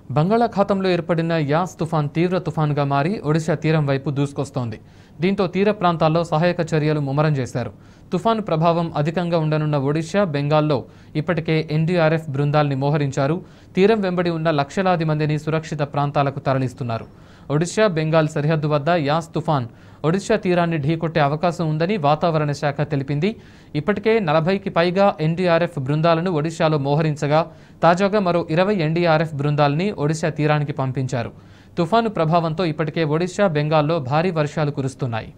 బంగాళాఖాతంలో ఏర్పడిన యాస్ తుఫాన్ తీవ్ర తుఫాన్గా మారి ఒడిశా తీరం వైపు దూసుకొస్తోంది దీంతో తీర ప్రాంతాల్లో సహాయక చర్యలు ముమ్మరం చేశారు తుఫాను ప్రభావం అధికంగా ఉండనున్న ఒడిశా బెంగాల్లో ఇప్పటికే ఎన్డీఆర్ఎఫ్ బృందాల్ని మోహరించారు తీరం వెంబడి ఉన్న లక్షలాది మందిని సురక్షిత ప్రాంతాలకు తరలిస్తున్నారు ఒడిశా బెంగాల్ సరిహద్దు వద్ద యాస్ తుఫాన్ ఒడిశా తీరాన్ని ఢీకొట్టే అవకాశం ఉందని వాతావరణ శాఖ తెలిపింది ఇప్పటికే నలభైకి పైగా ఎన్డీఆర్ఎఫ్ బృందాలను ఒడిశాలో మోహరించగా తాజాగా మరో ఇరవై ఎన్డీఆర్ఎఫ్ బృందాలని ఒడిశా తీరానికి పంపించారు తుఫాను ప్రభావంతో ఇప్పటికే ఒడిశా బెంగాల్లో భారీ వర్షాలు కురుస్తున్నాయి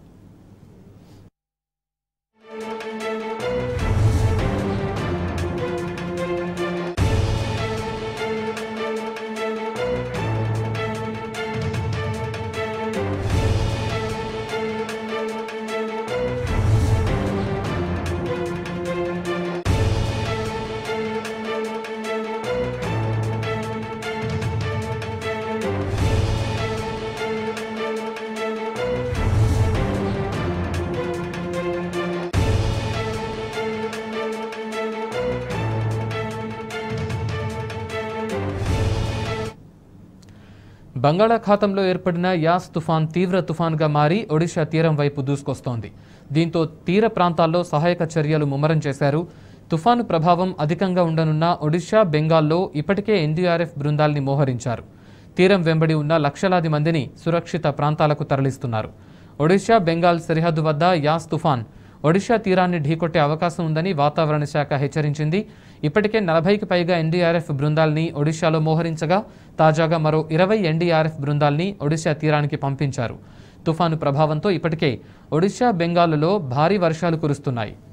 బంగాళాఖాతంలో ఏర్పడిన యాస్ తుఫాన్ తీవ్ర తుఫాన్గా మారి ఒడిశా తీరం వైపు దూసుకొస్తోంది దీంతో తీర ప్రాంతాల్లో సహాయక చర్యలు ముమ్మరం చేశారు తుఫాను ప్రభావం అధికంగా ఉండనున్న ఒడిశా బెంగాల్లో ఇప్పటికే ఎన్డీఆర్ఎఫ్ బృందాల్ని మోహరించారు తీరం వెంబడి ఉన్న లక్షలాది మందిని సురక్షిత ప్రాంతాలకు తరలిస్తున్నారు ఒడిశా బెంగాల్ సరిహద్దు వద్ద యాస్ తుఫాన్ ఒడిశా తీరాన్ని ఢీకొట్టే అవకాశం ఉందని వాతావరణ శాఖ హెచ్చరించింది ఇప్పటికే నలభైకి పైగా ఎన్డీఆర్ఎఫ్ బృందాల్ని ఒడిశాలో మోహరించగా తాజాగా మరో ఇరవై ఎన్డీఆర్ఎఫ్ బృందాల్ని ఒడిశా తీరానికి పంపించారు తుఫాను ప్రభావంతో ఇప్పటికే ఒడిశా బెంగాల్లో భారీ వర్షాలు కురుస్తున్నాయి